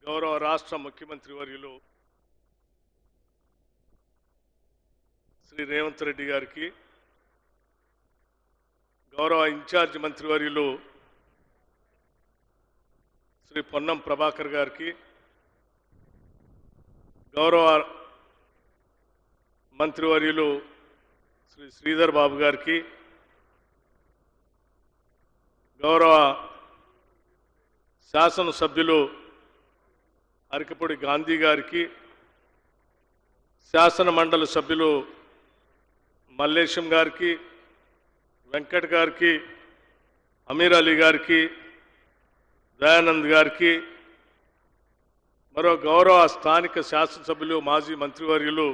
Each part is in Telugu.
గౌరవ రాష్ట్ర ముఖ్యమంత్రి వర్యులు శ్రీ రేవంత్ రెడ్డి గారికి గౌరవ ఇన్ఛార్జ్ మంత్రివర్యులు శ్రీ పొన్నం ప్రభాకర్ గారికి గౌరవ మంత్రివర్యులు శ్రీ శ్రీధర్ బాబు గారికి గౌరవ శాసనసభ్యులు అరకపూడి గాంధీ గారికి శాసన మండలి సభ్యులు మల్లేశం గారికి వెంకట్ గారికి అమీర్ అలీ గారికి దయానంద్ గారికి మరో గౌరవ స్థానిక శాసనసభ్యులు మాజీ మంత్రివర్యులు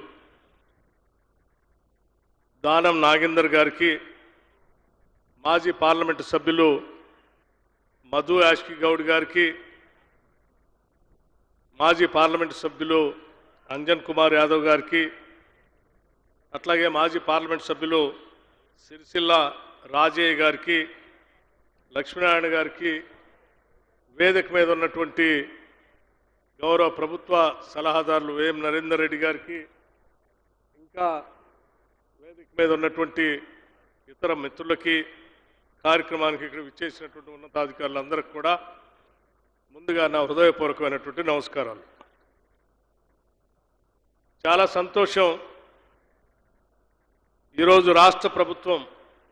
దానం నాగేందర్ గారికి మాజీ పార్లమెంటు సభ్యులు మధు యాష్కి గౌడ్ గారికి మాజీ పార్లమెంటు సభ్యులు అంజన్ కుమార్ యాదవ్ గారికి అట్లాగే మాజీ పార్లమెంట్ సభ్యులు సిరిసిల్ల రాజయ్య గారికి లక్ష్మీనారాయణ గారికి వేదిక మీద ఉన్నటువంటి గౌరవ ప్రభుత్వ సలహాదారులు వేం నరేందర్ రెడ్డి గారికి ఇంకా వేదిక మీద ఉన్నటువంటి ఇతర మిత్రులకి కార్యక్రమానికి ఇక్కడ విచ్చేసినటువంటి ఉన్నతాధికారులందరికీ కూడా ముందుగా నా హృదయపూర్వకమైనటువంటి నమస్కారాలు చాలా సంతోషం ఈరోజు రాష్ట్ర ప్రభుత్వం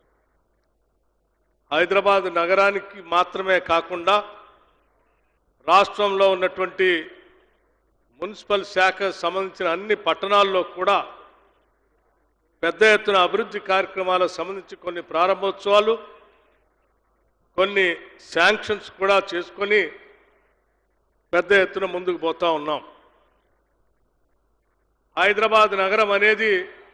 హైదరాబాద్ నగరానికి మాత్రమే కాకుండా రాష్ట్రంలో ఉన్నటువంటి మున్సిపల్ శాఖ సంబంధించిన అన్ని పట్టణాల్లో కూడా పెద్ద ఎత్తున అభివృద్ధి కార్యక్రమాలకు సంబంధించి కొన్ని ప్రారంభోత్సవాలు కొన్ని శాంక్షన్స్ కూడా చేసుకొని పెద్ద ఎత్తున ముందుకు పోతా ఉన్నాం హైదరాబాద్ నగరం అనేది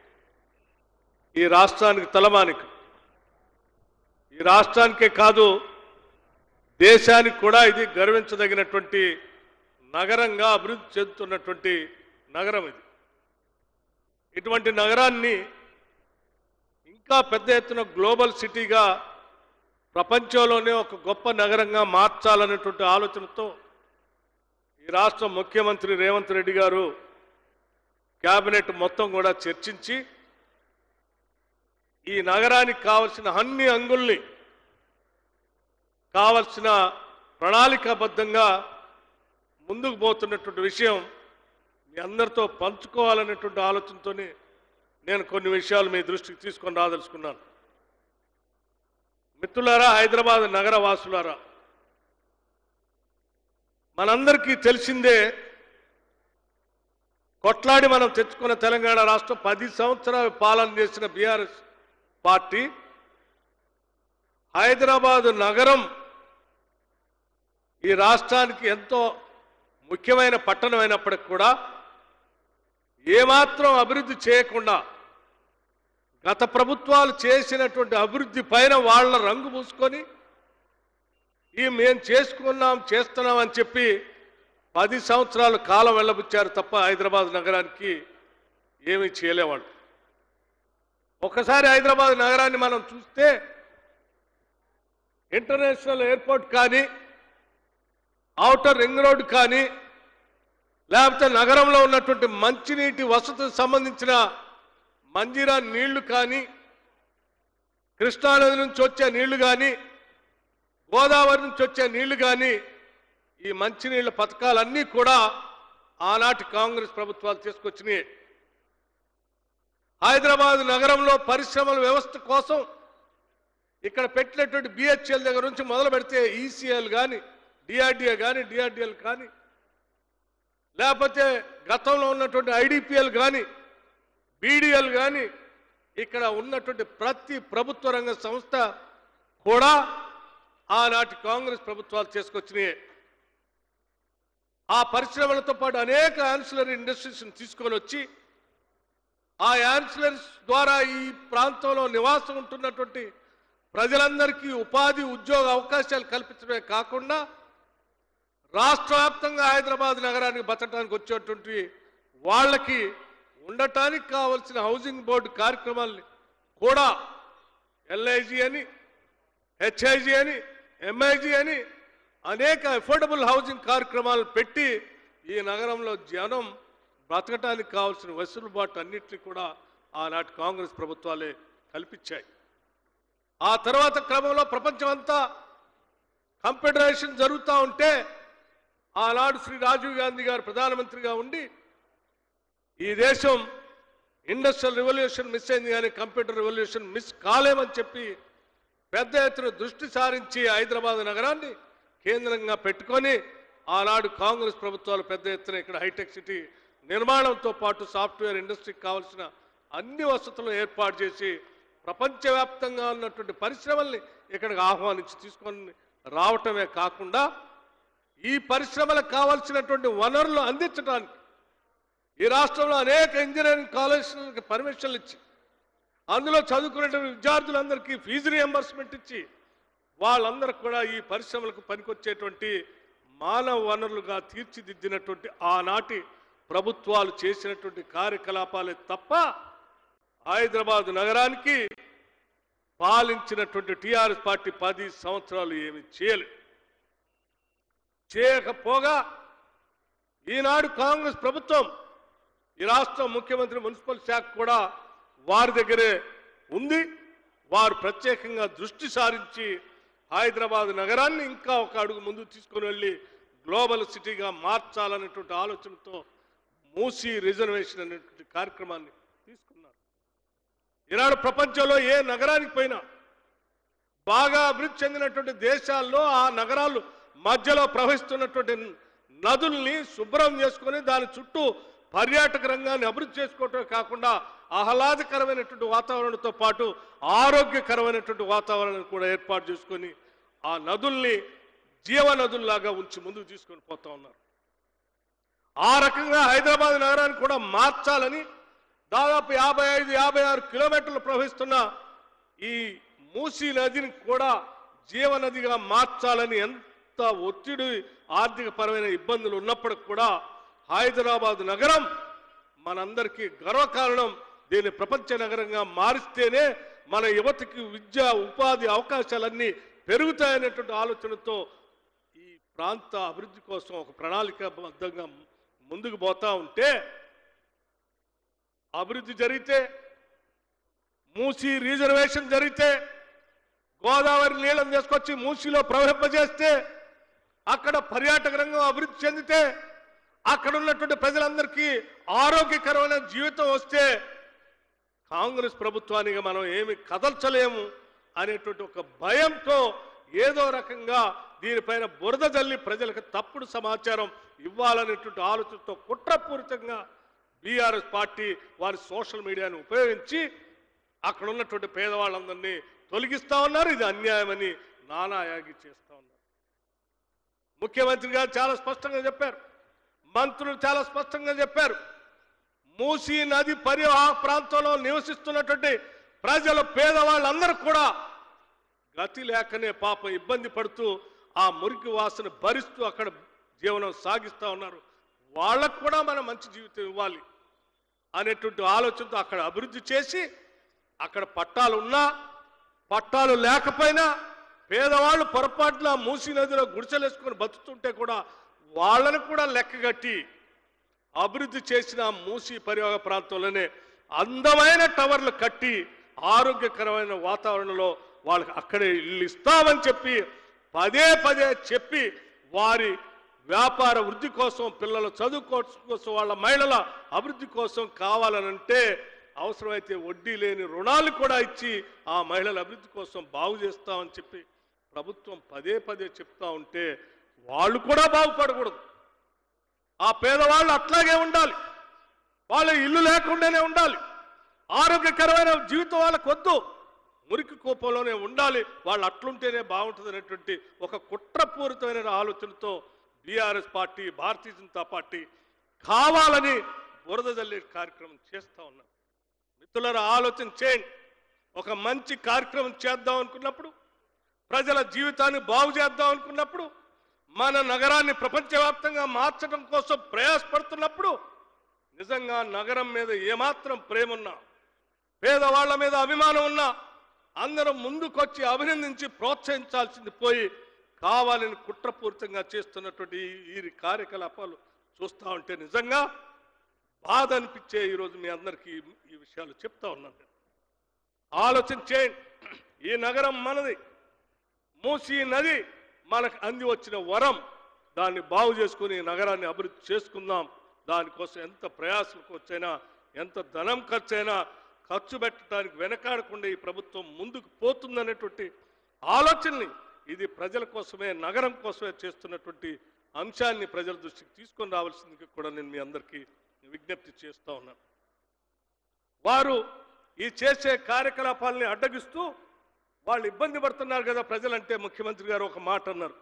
ఈ రాష్ట్రానికి తలమానిక ఈ రాష్ట్రానికే కాదు దేశానికి కూడా ఇది గర్వించదగినటువంటి నగరంగా అభివృద్ధి చెందుతున్నటువంటి నగరం ఇది ఇటువంటి నగరాన్ని ఇంకా పెద్ద ఎత్తున గ్లోబల్ సిటీగా ప్రపంచంలోనే ఒక గొప్ప నగరంగా మార్చాలనేటువంటి ఆలోచనతో ఈ రాష్ట్ర ముఖ్యమంత్రి రేవంత్ రెడ్డి గారు కేబినెట్ మొత్తం కూడా చర్చించి ఈ నగరానికి కావలసిన అన్ని అంగుల్ని కావలసిన ప్రణాళికాబద్ధంగా ముందుకు పోతున్నటువంటి విషయం మీ అందరితో పంచుకోవాలనేటువంటి ఆలోచనతోనే నేను కొన్ని విషయాలు మీ దృష్టికి తీసుకొని రాదలుచుకున్నాను మిత్రులారా హైదరాబాద్ నగర వాసులారా మనందరికీ తెలిసిందే కొట్లాడి మనం తెచ్చుకున్న తెలంగాణ రాష్ట్రం పది సంవత్సరాలు పాలన చేసిన బీఆర్ఎస్ పార్టీ హైదరాబాదు నగరం ఈ రాష్ట్రానికి ఎంతో ముఖ్యమైన పట్టణం అయినప్పటికి కూడా ఏమాత్రం అభివృద్ధి చేయకుండా గత ప్రభుత్వాలు చేసినటువంటి అభివృద్ధి పైన వాళ్ళ రంగు పూసుకొని ఈ మేము చేసుకున్నాం చేస్తున్నాం అని చెప్పి పది సంవత్సరాలు కాలం వెళ్ళబుచ్చారు తప్ప హైదరాబాద్ నగరానికి ఏమీ చేయలేవాళ్ళు ఒకసారి హైదరాబాద్ నగరాన్ని మనం చూస్తే ఇంటర్నేషనల్ ఎయిర్పోర్ట్ కానీ ఔటర్ రింగ్ రోడ్ కానీ లేకపోతే నగరంలో ఉన్నటువంటి మంచినీటి వసతికి సంబంధించిన మంజీరా నీళ్లు కానీ కృష్ణానది నుంచి వచ్చే నీళ్లు కానీ గోదావరి నుంచి వచ్చే నీళ్లు కానీ ఈ మంచినీళ్ళ పథకాలన్నీ కూడా ఆనాటి కాంగ్రెస్ ప్రభుత్వాలు తీసుకొచ్చినాయి హైదరాబాద్ నగరంలో పరిశ్రమల వ్యవస్థ కోసం ఇక్కడ పెట్టినటువంటి బిహెచ్ఎల్ దగ్గర నుంచి మొదలు పెడితే ఈసీఎల్ కానీ డిఆర్డిఏ కానీ డిఆర్డిఎల్ కానీ లేకపోతే గతంలో ఉన్నటువంటి ఐడిపిఎల్ కానీ బీడీఎల్ కానీ ఇక్కడ ఉన్నటువంటి ప్రతి ప్రభుత్వ రంగ సంస్థ కూడా ఆనాటి కాంగ్రెస్ ప్రభుత్వాలు చేసుకొచ్చినాయి ఆ పరిశ్రమలతో పాటు అనేక యాన్సిలరీ ఇండస్ట్రీస్ని తీసుకొని వచ్చి ఆ యాన్సిలరీస్ ద్వారా ఈ ప్రాంతంలో నివాసం ఉంటున్నటువంటి ప్రజలందరికీ ఉపాధి ఉద్యోగ అవకాశాలు కల్పించడమే కాకుండా రాష్ట్ర వ్యాప్తంగా హైదరాబాద్ నగరానికి బతకడానికి వచ్చేటువంటి వాళ్ళకి ఉండటానికి కావలసిన హౌసింగ్ బోర్డు కార్యక్రమాల్ని కూడా ఎల్ఐజి అని హెచ్ఐజి అని ఎంఐజి అని అనేక అఫోర్డబుల్ హౌసింగ్ కార్యక్రమాలు పెట్టి ఈ నగరంలో జనం బ్రతకటానికి కావాల్సిన వెసులుబాటు అన్నిటిని కూడా ఆనాటి కాంగ్రెస్ ప్రభుత్వాలే కల్పించాయి ఆ తర్వాత క్రమంలో ప్రపంచం అంతా కంప్యూటరైజేషన్ జరుగుతూ ఉంటే ఆనాడు శ్రీ రాజీవ్ గాంధీ గారు ప్రధానమంత్రిగా ఉండి ఈ దేశం ఇండస్ట్రియల్ రెవల్యూషన్ మిస్ అయింది కానీ కంప్యూటర్ రెవల్యూషన్ మిస్ కాలేమని చెప్పి పెద్ద ఎత్తున దృష్టి సారించి హైదరాబాద్ నగరాన్ని కేంద్రంగా పెట్టుకొని ఆనాడు కాంగ్రెస్ ప్రభుత్వాలు పెద్ద ఎత్తున ఇక్కడ హైటెక్ సిటీ నిర్మాణంతో పాటు సాఫ్ట్వేర్ ఇండస్ట్రీకి కావాల్సిన అన్ని వసతులను ఏర్పాటు చేసి ప్రపంచవ్యాప్తంగా ఉన్నటువంటి పరిశ్రమల్ని ఇక్కడికి ఆహ్వానించి తీసుకొని రావటమే కాకుండా ఈ పరిశ్రమలకు కావాల్సినటువంటి వనరులు అందించడానికి ఈ రాష్ట్రంలో అనేక ఇంజనీరింగ్ కాలేజీలకు పర్మిషన్లు ఇచ్చి అందులో చదువుకునేటువంటి విద్యార్థులందరికీ ఫీజు రియంబర్స్మెంట్ ఇచ్చి వాళ్ళందరూ కూడా ఈ పరిశ్రమలకు పనికొచ్చేటువంటి మానవ వనరులుగా తీర్చిదిద్దినటువంటి ఆనాటి ప్రభుత్వాలు చేసినటువంటి కార్యకలాపాలే తప్ప హైదరాబాద్ నగరానికి పాలించినటువంటి టీఆర్ఎస్ పార్టీ పది సంవత్సరాలు ఏమి చేయలేదు చేయకపోగా ఈనాడు కాంగ్రెస్ ప్రభుత్వం ఈ రాష్ట్ర ముఖ్యమంత్రి మున్సిపల్ శాఖ కూడా వారి దగ్గరే ఉంది వారు ప్రత్యేకంగా దృష్టి సారించి హైదరాబాద్ నగరాన్ని ఇంకా ఒక అడుగు ముందుకు తీసుకొని వెళ్ళి గ్లోబల్ సిటీగా మార్చాలనేటువంటి ఆలోచనతో మూసీ రిజర్వేషన్ అనేటువంటి కార్యక్రమాన్ని తీసుకున్నారు ఈనాడు ప్రపంచంలో ఏ నగరానికి పోయినా బాగా అభివృద్ధి చెందినటువంటి దేశాల్లో ఆ నగరాలు మధ్యలో ప్రవహిస్తున్నటువంటి నదుల్ని శుభ్రం చేసుకొని దాని చుట్టూ పర్యాటక రంగాన్ని అభివృద్ధి చేసుకోవటమే కాకుండా ఆహ్లాదకరమైనటువంటి వాతావరణంతో పాటు ఆరోగ్యకరమైనటువంటి వాతావరణాన్ని కూడా ఏర్పాటు చేసుకొని ఆ నదుల్ని జీవ నదుల్లాగా ఉంచి ముందుకు తీసుకొని పోతా ఉన్నారు ఆ రకంగా హైదరాబాద్ నగరాన్ని కూడా మార్చాలని దాదాపు యాభై ఐదు యాభై ఆరు కిలోమీటర్లు ప్రవహిస్తున్న ఈ మూసీ నదిని కూడా జీవనదిగా మార్చాలని ఎంత ఒత్తిడి ఆర్థిక పరమైన ఇబ్బందులు ఉన్నప్పటికి కూడా హైదరాబాద్ నగరం మనందరికీ గర్వకారణం దీన్ని ప్రపంచ నగరంగా మారిస్తేనే మన యువతకి విద్య ఉపాధి అవకాశాలన్నీ పెరుగుతాయనేటువంటి ఆలోచనతో ఈ ప్రాంత అభివృద్ధి కోసం ఒక ప్రణాళికాబద్ధంగా ముందుకు పోతా ఉంటే అభివృద్ధి జరిగితే మూసీ రిజర్వేషన్ జరిగితే గోదావరి నీళ్ళని తీసుకొచ్చి మూసీలో ప్రవహింపజేస్తే అక్కడ పర్యాటక రంగం అభివృద్ధి చెందితే అక్కడ ఉన్నటువంటి ప్రజలందరికీ ఆరోగ్యకరమైన జీవితం వస్తే కాంగ్రెస్ ప్రభుత్వానికి మనం ఏమి కదల్చలేము అనేటువంటి ఒక భయంతో ఏదో రకంగా దీనిపైన బురద జల్లి ప్రజలకు తప్పుడు సమాచారం ఇవ్వాలనేటువంటి ఆలోచనతో కుట్రపూరితంగా బీఆర్ఎస్ పార్టీ వారి సోషల్ మీడియాను ఉపయోగించి అక్కడ ఉన్నటువంటి పేదవాళ్ళందరినీ తొలగిస్తా ఉన్నారు ఇది అన్యాయమని నానాయాగి చేస్తా ఉన్నారు ముఖ్యమంత్రి గారు చాలా స్పష్టంగా చెప్పారు మంత్రులు చాలా స్పష్టంగా చెప్పారు మూసీ నది పరివాహ ప్రాంతంలో నివసిస్తున్నటువంటి ప్రజలు పేదవాళ్ళందరూ కూడా గతి లేకనే పాప ఇబ్బంది పడుతూ ఆ మురికి వాసన భరిస్తూ అక్కడ జీవనం సాగిస్తూ ఉన్నారు వాళ్ళకు కూడా మనం మంచి జీవితం ఇవ్వాలి అనేటువంటి ఆలోచనతో అక్కడ అభివృద్ధి చేసి అక్కడ పట్టాలు ఉన్నా పట్టాలు లేకపోయినా పేదవాళ్ళు పొరపాటున మూసీ నదిలో గుడిసెలేసుకొని బతుకుతుంటే కూడా వాళ్ళను కూడా లెక్కగట్టి అభివృద్ధి చేసిన మూసీ పరివాహక ప్రాంతంలోనే అందమైన టవర్లు కట్టి ఆరోగ్యకరమైన వాతావరణంలో వాళ్ళకి అక్కడే ఇల్లు ఇస్తామని చెప్పి పదే పదే చెప్పి వారి వ్యాపార వృద్ధి కోసం పిల్లల చదువు కోసం వాళ్ళ మహిళల అభివృద్ధి కోసం కావాలనంటే అవసరమైతే వడ్డీ లేని రుణాలు కూడా ఇచ్చి ఆ మహిళల అభివృద్ధి కోసం బాగు చేస్తామని చెప్పి ప్రభుత్వం పదే పదే చెప్తా ఉంటే వాళ్ళు కూడా బాగుపడకూడదు ఆ పేదవాళ్ళు అట్లాగే ఉండాలి వాళ్ళ ఇల్లు లేకుండానే ఉండాలి ఆరోగ్యకరమైన జీవితం వాళ్ళకు వద్దు మురికి కోపంలోనే ఉండాలి వాళ్ళు అట్లుంటేనే బాగుంటుంది అనేటువంటి ఒక కుట్రపూరితమైన ఆలోచనతో BRS party Bharatiya Janata party కావాలని బురద జల్లే కార్యక్రమం చేస్తూ ఉన్నారు మిత్రులారా ఆలోచన చేయండి ఒక మంచి కార్యక్రమం చేద్దాం అనుకున్నప్పుడు ప్రజల జీవితాన్ని బాగు చేద్దాం అనుకున్నప్పుడు మన నగరాన్ని ప్రపంచవ్యాప్తంగా మార్చడం కోసం ప్రయాసపడుతున్నప్పుడు నిజంగా నగరం మీద ఏమాత్రం ప్రేమ ఉన్నా పేదవాళ్ల మీద అభిమానం ఉన్నా అందరం ముందుకొచ్చి అభినందించి ప్రోత్సహించాల్సింది పోయి కావాలని కుట్రపూరితంగా చేస్తున్నటువంటి ఈ- ఈ కార్యకలాపాలు చూస్తా ఉంటే నిజంగా బాధ అనిపించే ఈరోజు మీ అందరికీ ఈ- ఈ విషయాలు చెప్తా ఉన్నాను నేను. ఆలోచన చేయండి ఈ నగరం మనది మూసీ నది మనకు అంది వచ్చిన వరం దాన్ని బాగు చేసుకుని ఈ నగరాన్ని అభివృద్ధి చేసుకుందాం దానికోసం ఎంత ప్రయాసం వచ్చైనా ఎంత ధనం ఖర్చైనా ఖర్చు పెట్టడానికి వెనకాడకుండా ఈ ప్రభుత్వం ముందుకు పోతుందనేటువంటి ఆలోచనని ఇది ప్రజల కోసమే నగరం కోసమే చేస్తున్నటువంటి అంశాన్ని ప్రజల దృష్టికి తీసుకొని రావాల్సింది కూడా నేను మీ అందరికీ విజ్ఞప్తి చేస్తా ఉన్నాను వారు ఈ చేసే కార్యకలాపాలని అడ్డగిస్తూ వాళ్ళు ఇబ్బంది పడుతున్నారు కదా ప్రజలంటే ముఖ్యమంత్రి గారు ఒక మాట అన్నారు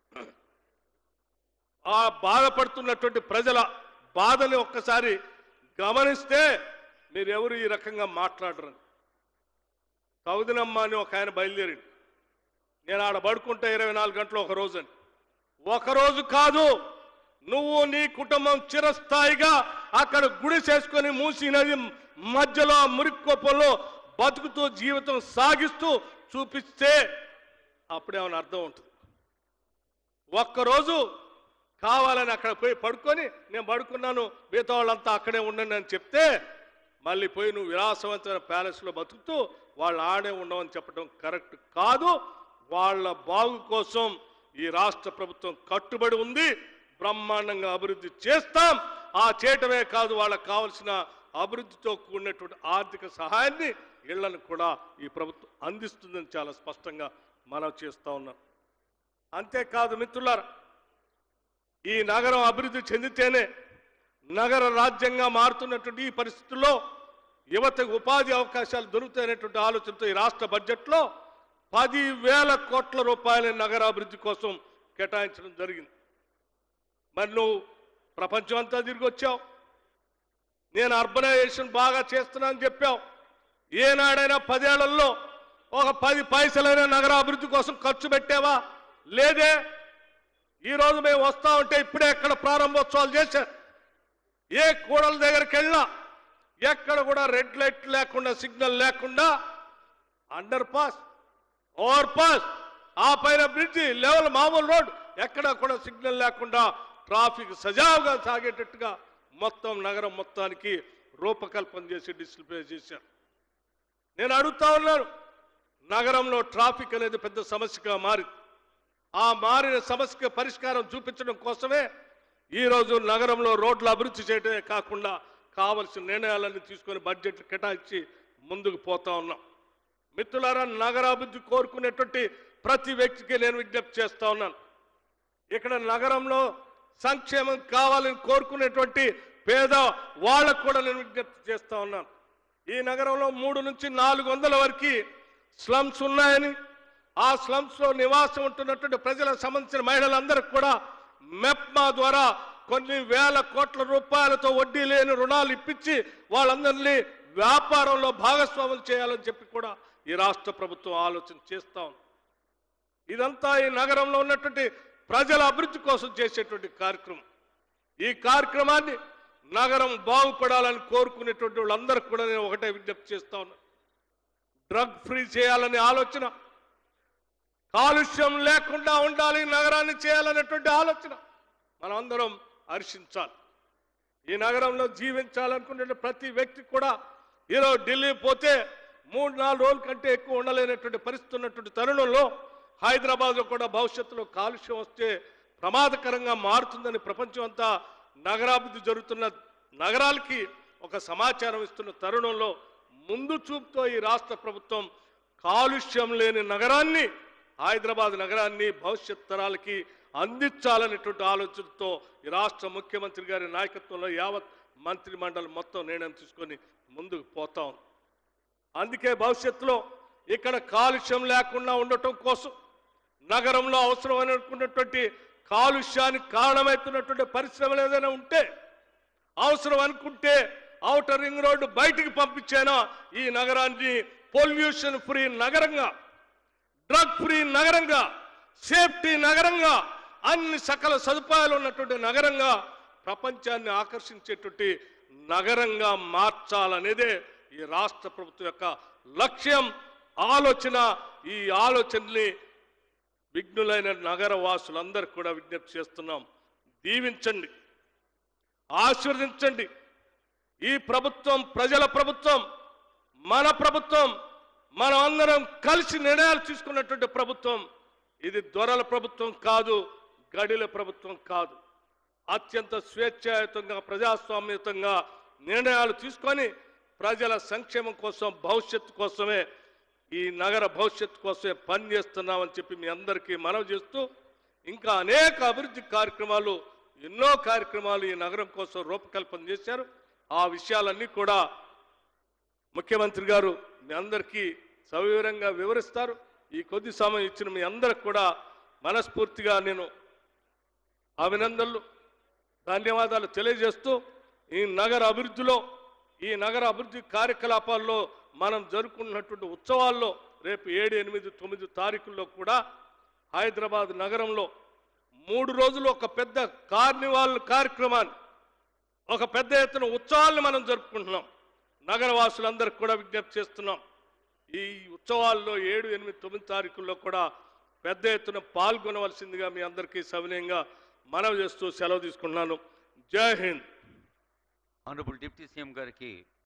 ఆ బాధపడుతున్నటువంటి ప్రజల బాధని ఒక్కసారి గమనిస్తే మీరు ఎవరు ఈ రకంగా మాట్లాడరు సౌదినమ్మ అని ఒక ఆయన బయలుదేరింది నేను ఆడ పడుకుంటే ఇరవై నాలుగు గంటలు ఒక రోజు అని ఒక రోజు కాదు నువ్వు నీ కుటుంబం చిరస్థాయిగా అక్కడ గుడి చేసుకొని మూసి నది మధ్యలో ఆ మురిక్కొప్పల్లో బతుకుతూ జీవితం సాగిస్తూ చూపిస్తే అప్పుడేమైనా అర్థం ఉంటుంది ఒక్కరోజు కావాలని అక్కడ పోయి పడుకొని నేను పడుకున్నాను మిగతా వాళ్ళంతా అక్కడే ఉండండి అని చెప్తే మళ్ళీ పోయి నువ్వు విలాసవంతమైన ప్యాలెస్లో బతుకుతూ వాళ్ళు ఆడే ఉండవని చెప్పడం కరెక్ట్ కాదు వాళ్ళ బాగు కోసం ఈ రాష్ట్ర ప్రభుత్వం కట్టుబడి ఉంది బ్రహ్మాండంగా అభివృద్ధి చేస్తాం ఆ చేయటమే కాదు వాళ్ళకు కావలసిన అభివృద్ధితో కూడినటువంటి ఆర్థిక సహాయాన్ని ఇళ్లను కూడా ఈ ప్రభుత్వం అందిస్తుందని చాలా స్పష్టంగా మనం చేస్తా ఉన్నాం అంతేకాదు మిత్రులారా ఈ నగరం అభివృద్ధి చెందితేనే నగర రాజ్యంగా మారుతున్నటువంటి ఈ పరిస్థితుల్లో యువతకు ఉపాధి అవకాశాలు దొరుకుతాయనేటువంటి ఆలోచనతో ఈ రాష్ట్ర బడ్జెట్లో పది వేల కోట్ల రూపాయల నగర అభివృద్ధి కోసం కేటాయించడం జరిగింది మరి నువ్వు ప్రపంచం అంతా తిరిగి వచ్చావు నేను అర్బనైజేషన్ బాగా చేస్తున్నా అని చెప్పావు ఏనాడైనా పదేళ్లలో ఒక పది పైసలైన నగర అభివృద్ధి కోసం ఖర్చు పెట్టావా లేదే ఈ రోజు మేము వస్తా ఉంటే ఇప్పుడే ఎక్కడ ప్రారంభోత్సవాలు చేశారు ఏ కూడల దగ్గరికి వెళ్ళినా ఎక్కడ కూడా రెడ్ లైట్ లేకుండా సిగ్నల్ లేకుండా అండర్ పాస్ ఓవర్ పాస్ ఆ పైన బ్రిడ్జి లెవెల్ మామూలు రోడ్ ఎక్కడ కూడా సిగ్నల్ లేకుండా ట్రాఫిక్ సజావుగా సాగేటట్టుగా మొత్తం నగరం మొత్తానికి రూపకల్పన చేసి డిస్ప్లే చేశారు నేను అడుగుతా ఉన్నాను నగరంలో ట్రాఫిక్ అనేది పెద్ద సమస్యగా మారింది ఆ మారిన సమస్యకు పరిష్కారం చూపించడం కోసమే ఈరోజు నగరంలో రోడ్ల అభివృద్ధి చేయడమే కాకుండా కావలసిన నిర్ణయాలన్నీ తీసుకొని బడ్జెట్లు కేటాయించి ముందుకు పోతా ఉన్నాం మిత్రులారా నగరాభివృద్ధి కోరుకునేటువంటి ప్రతి వ్యక్తికి నేను విజ్ఞప్తి చేస్తా ఉన్నాను ఇక్కడ నగరంలో సంక్షేమం కావాలని కోరుకునేటువంటి పేద వాళ్ళకు కూడా నేను విజ్ఞప్తి చేస్తా ఉన్నాను ఈ నగరంలో మూడు నుంచి నాలుగు వందల వరకు స్లమ్స్ ఉన్నాయని ఆ స్లమ్స్ లో నివాసం ఉంటున్నటువంటి ప్రజలకు సంబంధించిన మహిళలందరికీ కూడా మెప్మా ద్వారా కొన్ని వేల కోట్ల రూపాయలతో వడ్డీ లేని రుణాలు ఇప్పించి వాళ్ళందరినీ వ్యాపారంలో భాగస్వాములు చేయాలని చెప్పి కూడా ఈ రాష్ట్ర ప్రభుత్వం ఆలోచన చేస్తా ఉంది ఇదంతా ఈ నగరంలో ఉన్నటువంటి ప్రజల అభివృద్ధి కోసం చేసేటువంటి కార్యక్రమం ఈ కార్యక్రమాన్ని నగరం బాగుపడాలని కోరుకునేటువంటి వాళ్ళందరికీ కూడా నేను ఒకటే విజ్ఞప్తి చేస్తా ఉన్నా డ్రగ్ ఫ్రీ చేయాలనే ఆలోచన కాలుష్యం లేకుండా ఉండాలి నగరాన్ని చేయాలనేటువంటి ఆలోచన మనం అందరం హర్షించాలి ఈ నగరంలో జీవించాలనుకునే ప్రతి వ్యక్తి కూడా ఈరోజు ఢిల్లీ పోతే మూడు నాలుగు రోజుల కంటే ఎక్కువ ఉండలేనటువంటి పరిస్థితి ఉన్నటువంటి తరుణంలో హైదరాబాద్లో కూడా భవిష్యత్తులో కాలుష్యం వస్తే ప్రమాదకరంగా మారుతుందని ప్రపంచం అంతా నగరాభివృద్ధి జరుగుతున్న నగరాలకి ఒక సమాచారం ఇస్తున్న తరుణంలో ముందు చూపుతో ఈ రాష్ట్ర ప్రభుత్వం కాలుష్యం లేని నగరాన్ని హైదరాబాద్ నగరాన్ని భవిష్యత్ తరాలకి అందించాలనేటువంటి ఆలోచనతో ఈ రాష్ట్ర ముఖ్యమంత్రి గారి నాయకత్వంలో యావత్ మంత్రి మండలి మొత్తం నిర్ణయం తీసుకొని ముందుకు పోతా ఉంది అందుకే భవిష్యత్తులో ఇక్కడ కాలుష్యం లేకుండా ఉండటం కోసం నగరంలో అవసరమైనటువంటి కాలుష్యానికి కారణమవుతున్నటువంటి పరిశ్రమలు ఏదైనా ఉంటే అవసరం అనుకుంటే ఔటర్ రింగ్ రోడ్డు బయటికి పంపించేనా ఈ నగరాన్ని పొల్యూషన్ ఫ్రీ నగరంగా డ్రగ్ ఫ్రీ నగరంగా సేఫ్టీ నగరంగా అన్ని సకల సదుపాయాలు ఉన్నటువంటి నగరంగా ప్రపంచాన్ని ఆకర్షించేటువంటి నగరంగా మార్చాలనేదే ఈ రాష్ట్ర ప్రభుత్వం యొక్క లక్ష్యం ఆలోచన ఈ ఆలోచనని విఘ్నులైన నగర వాసులందరికీ కూడా విజ్ఞప్తి చేస్తున్నాం దీవించండి ఆశీర్వదించండి ఈ ప్రభుత్వం ప్రజల ప్రభుత్వం మన ప్రభుత్వం మనం అందరం కలిసి నిర్ణయాలు తీసుకున్నటువంటి ప్రభుత్వం ఇది దొరల ప్రభుత్వం కాదు గడిల ప్రభుత్వం కాదు అత్యంత స్వేచ్ఛాయుతంగా ప్రజాస్వామ్యతంగా నిర్ణయాలు తీసుకొని ప్రజల సంక్షేమం కోసం భవిష్యత్తు కోసమే ఈ నగర భవిష్యత్తు కోసమే పనిచేస్తున్నామని చెప్పి మీ అందరికీ మనవి చేస్తూ ఇంకా అనేక అభివృద్ధి కార్యక్రమాలు ఎన్నో కార్యక్రమాలు ఈ నగరం కోసం రూపకల్పన చేశారు ఆ విషయాలన్నీ కూడా ముఖ్యమంత్రి గారు మీ అందరికీ సవివరంగా వివరిస్తారు ఈ కొద్ది సమయం ఇచ్చిన మీ అందరికి కూడా మనస్ఫూర్తిగా నేను అభినందనలు ధన్యవాదాలు తెలియజేస్తూ ఈ నగర అభివృద్ధిలో ఈ నగర అభివృద్ధి కార్యకలాపాల్లో మనం జరుపుకున్నటువంటి ఉత్సవాల్లో రేపు ఏడు ఎనిమిది తొమ్మిది తారీఖుల్లో కూడా హైదరాబాద్ నగరంలో మూడు రోజులు ఒక పెద్ద కార్నివాల్ కార్యక్రమాన్ని ఒక పెద్ద ఎత్తున ఉత్సవాల్ని మనం జరుపుకుంటున్నాం నగరవాసులందరికీ కూడా విజ్ఞప్తి చేస్తున్నాం ఈ ఉత్సవాల్లో ఏడు ఎనిమిది తొమ్మిది తారీఖుల్లో కూడా పెద్ద ఎత్తున పాల్గొనవలసిందిగా మీ అందరికీ సవినయంగా మనవి చేస్తూ సెలవు తీసుకుంటున్నాను జై హింద్ ఆనరబుల్ డిప్యూటీ సీఎం గారికి